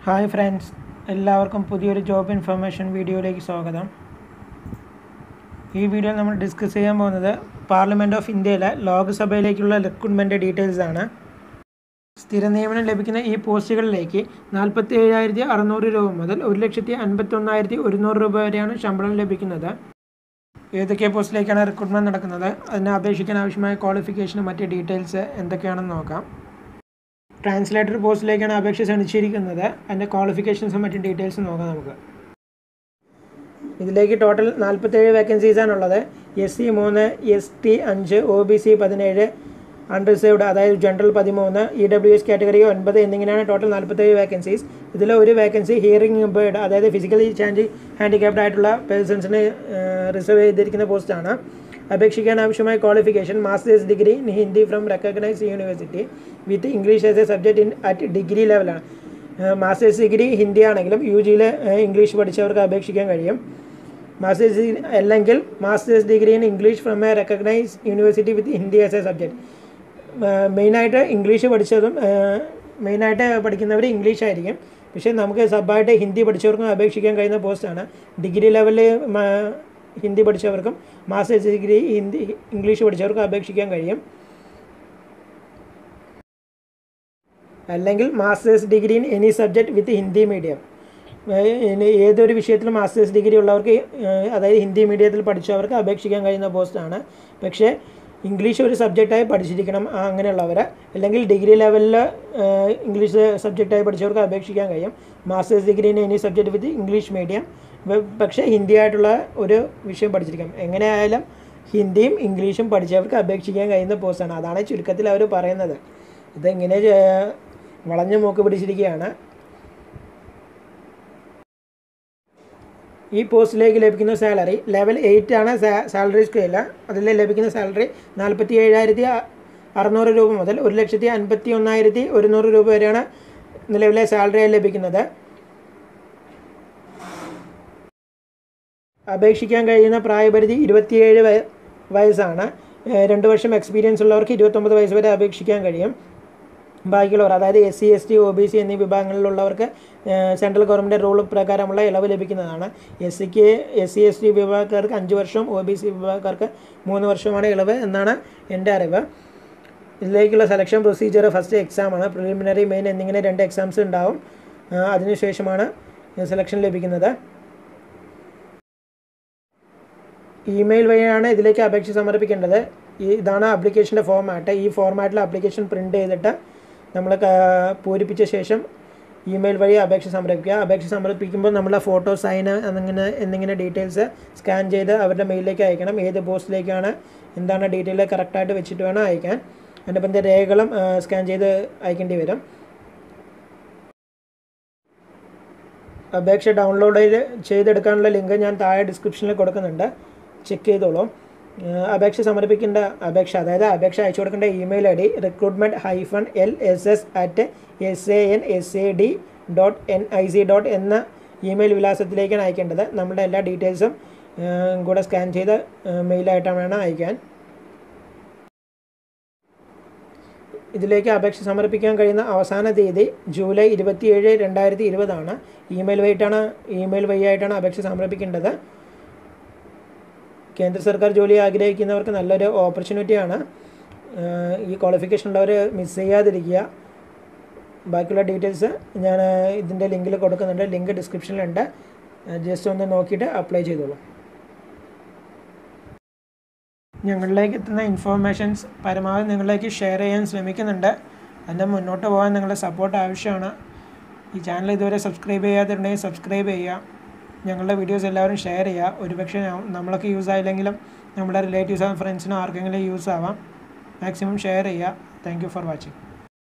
hi friends എല്ലാവർക്കും പുതിയൊരു job information വീഡിയോയിലേക്ക് സ്വാഗതം ഈ വീഡിയോയിൽ നമ്മൾ ഡിസ്കസ് ചെയ്യാൻ പോകുന്നത് പാർലമെൻറ്റ് ഓഫ് ഇന്ത്യയിലെ ലോക്സഭയിലേക്കുള്ള റിക്രൂട്ട്മെൻറ്റ് ഡീറ്റെയിൽസ് ആണ് സ്ഥിര നിയമനം ലഭിക്കുന്ന ഈ പോസ്റ്റുകളിലേക്ക് നാൽപ്പത്തി ഏഴായിരത്തി അറുന്നൂറ് രൂപ മുതൽ ഒരു ലക്ഷത്തി അൻപത്തൊന്നായിരത്തി ഒരുന്നൂറ് രൂപ വരെയാണ് ശമ്പളം ലഭിക്കുന്നത് ഏതൊക്കെ പോസ്റ്റിലേക്കാണ് റിക്രൂട്ട്മെൻറ്റ് നടക്കുന്നത് അതിനെ അപേക്ഷിക്കാൻ ആവശ്യമായ ക്വാളിഫിക്കേഷനും മറ്റ് ഡീറ്റെയിൽസ് എന്തൊക്കെയാണെന്ന് നോക്കാം ട്രാൻസ്ലേറ്റർ പോസ്റ്റിലേക്കാണ് അപേക്ഷ ക്ഷണിച്ചിരിക്കുന്നത് അതിൻ്റെ ക്വാളിഫിക്കേഷൻസും മറ്റ് ഡീറ്റെയിൽസും നോക്കാം നമുക്ക് ഇതിലേക്ക് ടോട്ടൽ നാൽപ്പത്തേഴ് വേക്കൻസീസാണുള്ളത് എസ് സി മൂന്ന് എസ് ടി അഞ്ച് ഒ ബി സി പതിനേഴ് അൺറിസേർവ്ഡ് അതായത് ജനറൽ പതിമൂന്ന് ഇ ഡബ്ല്യു എസ് കാറ്റഗറി ഒൻപത് എന്നിങ്ങനെയാണ് ടോട്ടൽ നാൽപ്പത്തേഴ് വേക്കൻസീസ് ഇതിൽ ഒരു വേക്കൻസി ഹിയറിംഗ് ഇമ്പേർഡ് അതായത് ഫിസിക്കലി ചാൻജ് ഹാൻഡിക്യാപ്ഡ് ആയിട്ടുള്ള പേഴ്സൺസിന് റിസർവ് ചെയ്തിരിക്കുന്ന പോസ്റ്റാണ് അപേക്ഷിക്കാൻ ആവശ്യമായ qualification masters degree in Hindi from recognise university with English as a subject in at degree ലെവലാണ് മാസ്റ്റേഴ്സ് ഡിഗ്രി ഹിന്ദി ആണെങ്കിലും യു ജിയിൽ ഇംഗ്ലീഷ് പഠിച്ചവർക്ക് അപേക്ഷിക്കാൻ കഴിയും മാസ്റ്റേഴ്സ് ഡിഗ്രി അല്ലെങ്കിൽ masters degree in English from a recognise university with Hindi as a subject മെയിനായിട്ട് English പഠിച്ചതും മെയിനായിട്ട് പഠിക്കുന്നവർ ഇംഗ്ലീഷ് ആയിരിക്കും പക്ഷേ നമുക്ക് സബായിട്ട് ഹിന്ദി പഠിച്ചവർക്കും അപേക്ഷിക്കാൻ കഴിയുന്ന പോസ്റ്റാണ് ഡിഗ്രി ലെവലിൽ ഹിന്ദി പഠിച്ചവർക്കും മാസ്റ്റേഴ്സ് ഡിഗ്രി ഹിന്ദി ഇംഗ്ലീഷ് പഠിച്ചവർക്കും അപേക്ഷിക്കാൻ കഴിയും അല്ലെങ്കിൽ masters degree in any subject with Hindi medium ഏതൊരു വിഷയത്തിലും മാസ്റ്റേഴ്സ് ഡിഗ്രി ഉള്ളവർക്ക് അതായത് ഹിന്ദി മീഡിയത്തിൽ പഠിച്ചവർക്ക് അപേക്ഷിക്കാൻ കഴിയുന്ന പോസ്റ്റാണ് പക്ഷേ ഇംഗ്ലീഷ് ഒരു സബ്ജക്റ്റായി പഠിച്ചിരിക്കണം അങ്ങനെയുള്ളവർ അല്ലെങ്കിൽ ഡിഗ്രി ലെവലിൽ ഇംഗ്ലീഷ് സബ്ജക്റ്റായി പഠിച്ചവർക്ക് അപേക്ഷിക്കാൻ കഴിയും masters degree in any subject with English medium പക്ഷേ ഹിന്ദി ആയിട്ടുള്ള ഒരു വിഷയം പഠിച്ചിരിക്കാം എങ്ങനെയായാലും ഹിന്ദിയും ഇംഗ്ലീഷും പഠിച്ചവർക്ക് അപേക്ഷിക്കാൻ കഴിയുന്ന പോസ്റ്റാണ് അതാണ് ചുരുക്കത്തിൽ അവർ പറയുന്നത് ഇതെങ്ങനെ വളഞ്ഞു മൂക്ക് പിടിച്ചിരിക്കുകയാണ് ഈ പോസ്റ്റിലേക്ക് ലഭിക്കുന്ന സാലറി ലെവൽ എയ്റ്റ് ആണ് സാലറി സ്കെയിൽ അതിൽ ലഭിക്കുന്ന സാലറി നാൽപ്പത്തി ഏഴായിരത്തി അറുന്നൂറ് രൂപ മുതൽ ഒരു ലക്ഷത്തി അൻപത്തി ഒന്നായിരത്തി ഒരുന്നൂറ് രൂപ വരെയാണ് നിലവിലെ സാലറിയായി ലഭിക്കുന്നത് അപേക്ഷിക്കാൻ കഴിയുന്ന പ്രായപരിധി ഇരുപത്തിയേഴ് വയസ്സാണ് രണ്ട് വർഷം എക്സ്പീരിയൻസ് ഉള്ളവർക്ക് ഇരുപത്തൊമ്പത് വയസ്സ് വരെ അപേക്ഷിക്കാൻ കഴിയും ബാക്കിയുള്ളവർ അതായത് S C S T O B C എന്നീ വിഭാഗങ്ങളിലുള്ളവർക്ക് സെൻട്രൽ ഗവൺമെൻറ് റൂൾ പ്രകാരമുള്ള ഇളവ് ലഭിക്കുന്നതാണ് എസ് സിക്ക് എസ് സി എസ് ടി വിഭാഗക്കാർക്ക് അഞ്ച് വർഷവും ഒ ബി സി വിഭാഗക്കാർക്ക് മൂന്ന് വർഷമാണ് ഇളവ് എന്നാണ് എൻ്റെ അറിവ് ഇതിലേക്കുള്ള സെലക്ഷൻ പ്രൊസീജിയർ ഫസ്റ്റ് എക്സാമാണ് പ്രിലിമിനറി മെയിൻ എന്നിങ്ങനെ രണ്ട് എക്സാംസ് ഉണ്ടാവും അതിനുശേഷമാണ് സെലക്ഷൻ ലഭിക്കുന്നത് ഇമെയിൽ വഴിയാണ് ഇതിലേക്ക് അപേക്ഷ സമർപ്പിക്കേണ്ടത് ഈ ഇതാണ് ആപ്ലിക്കേഷൻ്റെ ഫോമാറ്റ് ഈ ഫോർമാറ്റിൽ ആപ്ലിക്കേഷൻ പ്രിൻ്റ് ചെയ്തിട്ട് നമ്മൾ പൂരിപ്പിച്ച ശേഷം ഇമെയിൽ വഴി അപേക്ഷ സമർപ്പിക്കുക അപേക്ഷ സമർപ്പിക്കുമ്പോൾ നമ്മളെ ഫോട്ടോ സൈൻ എന്നിങ്ങനെ എന്നിങ്ങനെ ഡീറ്റെയിൽസ് സ്കാൻ ചെയ്ത് അവരുടെ മെയിലിലേക്ക് അയക്കണം ഏത് പോസ്റ്റിലേക്കാണ് എന്താണ് ഡീറ്റെയിൽ കറക്റ്റായിട്ട് വെച്ചിട്ട് വേണം അയക്കാൻ അതിൻ്റെ രേഖകളും സ്കാൻ ചെയ്ത് അയക്കേണ്ടി വരും അപേക്ഷ ഡൗൺലോഡ് ചെയ്ത് ചെയ്തെടുക്കാനുള്ള ലിങ്ക് ഞാൻ താഴെ ഡിസ്ക്രിപ്ഷനിൽ കൊടുക്കുന്നുണ്ട് ചെക്ക് ചെയ്തോളൂ അപേക്ഷ സമർപ്പിക്കേണ്ട അപേക്ഷ അതായത് അപേക്ഷ അയച്ചു കൊടുക്കേണ്ട email I D recruitment hyphen L S S at S A N S A D dot N I C dot എന്ന ഇമെയിൽ വിലാസത്തിലേക്കാണ് അയക്കേണ്ടത് നമ്മുടെ എല്ലാ ഡീറ്റെയിൽസും കൂടെ സ്കാൻ ചെയ്ത് മെയിലായിട്ടാണ് വേണം അയക്കാൻ ഇതിലേക്ക് അപേക്ഷ സമർപ്പിക്കാൻ കഴിയുന്ന അവസാന തീയതി ജൂലൈ ഇരുപത്തിയേഴ് രണ്ടായിരത്തി ഇരുപതാണ് ഇമെയിൽ വഴിയിട്ടാണ് ഇമെയിൽ വഴിയായിട്ടാണ് അപേക്ഷ സമർപ്പിക്കേണ്ടത് കേന്ദ്ര സർക്കാർ ജോലി ആഗ്രഹിക്കുന്നവർക്ക് നല്ലൊരു ഓപ്പർച്യൂണിറ്റിയാണ് ഈ ക്വാളിഫിക്കേഷൻ ഉള്ളവർ മിസ് ചെയ്യാതിരിക്കുക ബാക്കിയുള്ള ഡീറ്റെയിൽസ് ഞാൻ ഇതിൻ്റെ ലിങ്കിൽ കൊടുക്കുന്നുണ്ട് ലിങ്ക് ഡിസ്ക്രിപ്ഷനിലുണ്ട് ജസ്റ്റ് ഒന്ന് നോക്കിയിട്ട് അപ്ലൈ ചെയ്തോളൂ ഞങ്ങളിലേക്ക് എത്തുന്ന ഇൻഫോർമേഷൻസ് പരമാവധി നിങ്ങളിലേക്ക് ഷെയർ ചെയ്യാൻ ശ്രമിക്കുന്നുണ്ട് അതിൻ്റെ മുന്നോട്ട് പോകാൻ നിങ്ങളുടെ സപ്പോർട്ട് ആവശ്യമാണ് ഈ ചാനൽ ഇതുവരെ സബ്സ്ക്രൈബ് ചെയ്യാത്തിട്ടുണ്ടെങ്കിൽ സബ്സ്ക്രൈബ് ചെയ്യുക ഞങ്ങളുടെ വീഡിയോസ് എല്ലാവരും ഷെയർ ചെയ്യുക ഒരുപക്ഷെ നമ്മളൊക്കെ യൂസ് ആയില്ലെങ്കിലും നമ്മുടെ റിലേറ്റീവ്സ് ഫ്രണ്ട്സിനോ ആർക്കെങ്കിലും യൂസ് ആവാം മാക്സിമം ഷെയർ ചെയ്യുക താങ്ക് ഫോർ വാച്ചിങ്